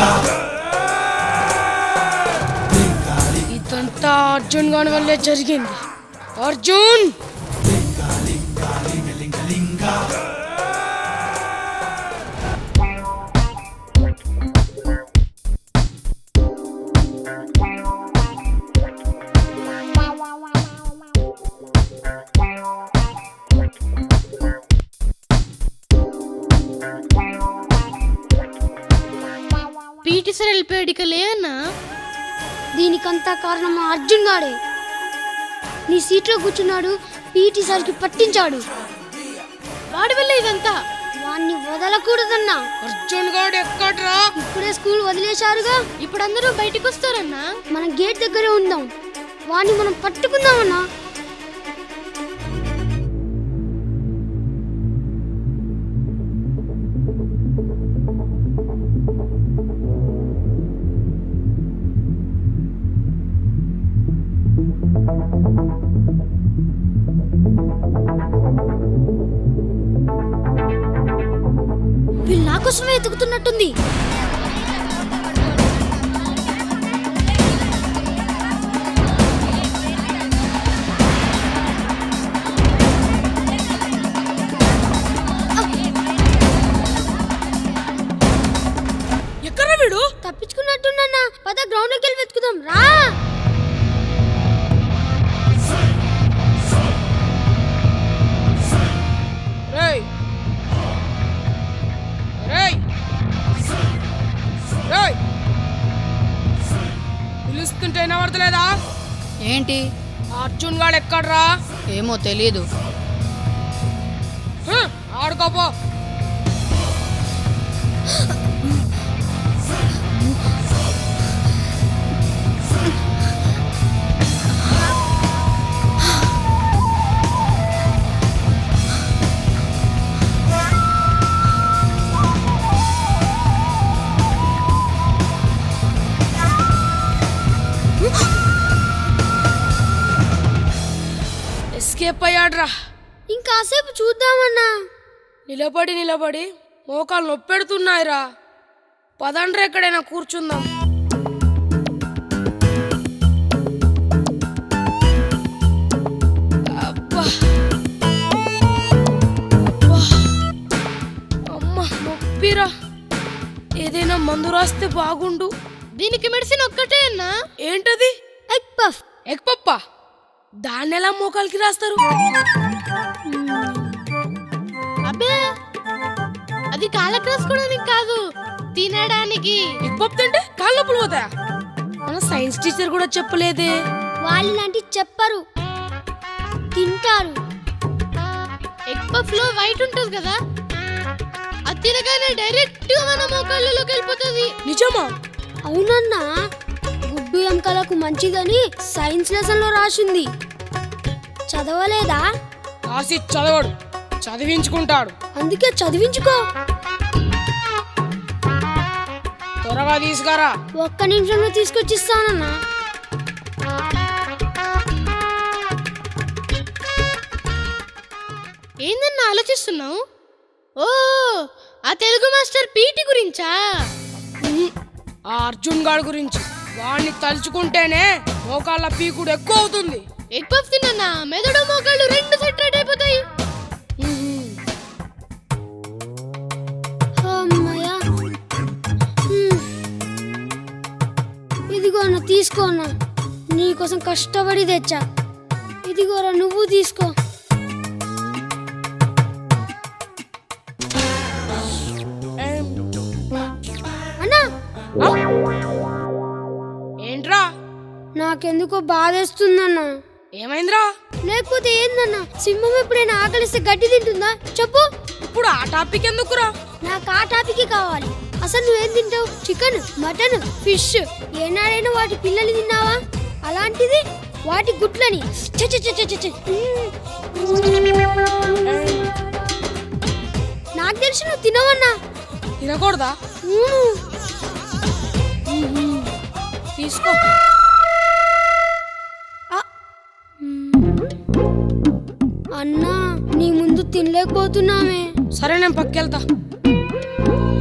ఇదంతా అర్జున్ గాని వల్లే జరిగింది అర్జున్ పీటీ సార్ వెళ్ళిపోయాడు ఇక లేనా దీనికంతా కారణం ఆ అర్జున్ గాడే నీ సీట్లో కూర్చున్నాడు పీటీ సార్కి పట్టించాడు వాడి వల్ల ఇదంతా వాణ్ణి వదలకూడదన్నా అర్జున్ గాడు ఎక్కడ్రా ఇప్పుడే స్కూల్ వదిలేశారుగా ఇప్పుడు అందరూ బయటకు వస్తారన్నా మనం గేట్ దగ్గరే ఉందాం వాణ్ణి మనం పట్టుకుందామన్నా వీళ్ళు నా కోసమే ఎతుకుతున్నట్టుంది ఎక్కడ్రా వీడు తప్పించుకున్నట్టున్నా పద గ్రౌండ్ లోకి వెళ్ళి వెతుకుదాం రా రేయ్ రేయ్ రేయ్ పిలుస్తుంటే వినబడతలేదా ఏంటి ఆ అర్జున్ గాడు ఎక్కడ్రా ఏమో తెలీదు హ, ఆడుకోపో ఎస్కేప్ అయ్యాడ్రా ఇంకాసేపు చూద్దామన్నా నిలబడి నిలబడి మోకాలు నొప్పెడుతున్నాయిరా పదండ్రా ఎక్కడైనా కూర్చుందాం అబ్బా అబ్బా అమ్మ నొప్పిరా ఏదైనా మందు రాస్తే బాగుండు దీనికి మెడిసిన్ ఒక్కటే అన్నా ఏంటది ఎగ్ పఫ్ ఎగ్ పప్ప దాన్ని ఎలా మోకాలకి రాస్తారు అబ్బే అది కాళ్ళకు రాసుకోవడానికి కాదు తినడానికి ఎగ్ పప్పు తింటే కాళ్ళు నొప్పులు పోతాయా మన సైన్స్ టీచర్ కూడా చెప్పలేదే వాళ్ళు లాంటి చెప్పరు తింటారు ఎగ్ పఫ్ లో వైట్ ఉంటుంది కదా అది తినగానే డైరెక్ట్ గా మన మోకాళ్ళలోకి వెళ్ళిపోతుంది నిజమా అవునన్నా గుడ్డు ఎముకలకు మంచిదని సైన్స్ లెసన్ లో రాసింది చదవలేదా రాసి చదవడు చదివించుకుంటాడు అందుకే చదివించుకో త్వరగా తీసుకురా ఒక్క నిమిషంలో తీసుకొచ్చిస్తానన్నా ఏందన్నా ఆలోచిస్తున్నావు ఓ ఆ తెలుగు మాస్టర్ పీటీ గురించా ఉహు. ఆ అర్జున్ గాడి గురించి వాడిని తలుచుకుంటేనే మోకాళ్ళ పీకుడు ఎక్కువ అవుతుంది ఎగ్ పఫ్ తిన్నా మెదడు మోకాళ్ళు రెండు సెటరేట్ అయిపోతాయి ఉహు. అమ్మయ్యా హ్మ్. ఇదిగోనా తీసుకోనా నీకోసం కష్టపడి తెచ్చా ఇదిగోరా నువ్వు తీసుకో ఏం? అన్నా ఆ? ఏంట్రా నాకెందుకో బాధేస్తుందన్నా ఏమైందిరా లేకపోతే ఏందన్నా సింహం ఎప్పుడైనా ఆకలిస్తే గడ్డి తింటుందా చెప్పు ఇప్పుడు ఆ టాపిక్ ఎందుకురా నాకు ఆ టాపిక్ కావాలి అసలు నువ్వేం తింటావు చికెన్ మటన్ ఫిష్ ఏనాడైనా వాటి పిల్లలు తిన్నావా అలాంటిది వాటి గుడ్లని ఛ, ఛ, ఛ, ఛ, ఛ, ఛ. నాకు తెలిసి నువ్వు తినవన్నా తినకూడదా ఊను. తీసుకో ఆ. అన్నా నీ ముందు తినలేకపోతున్నామే సరే నేను పక్కెళ్తా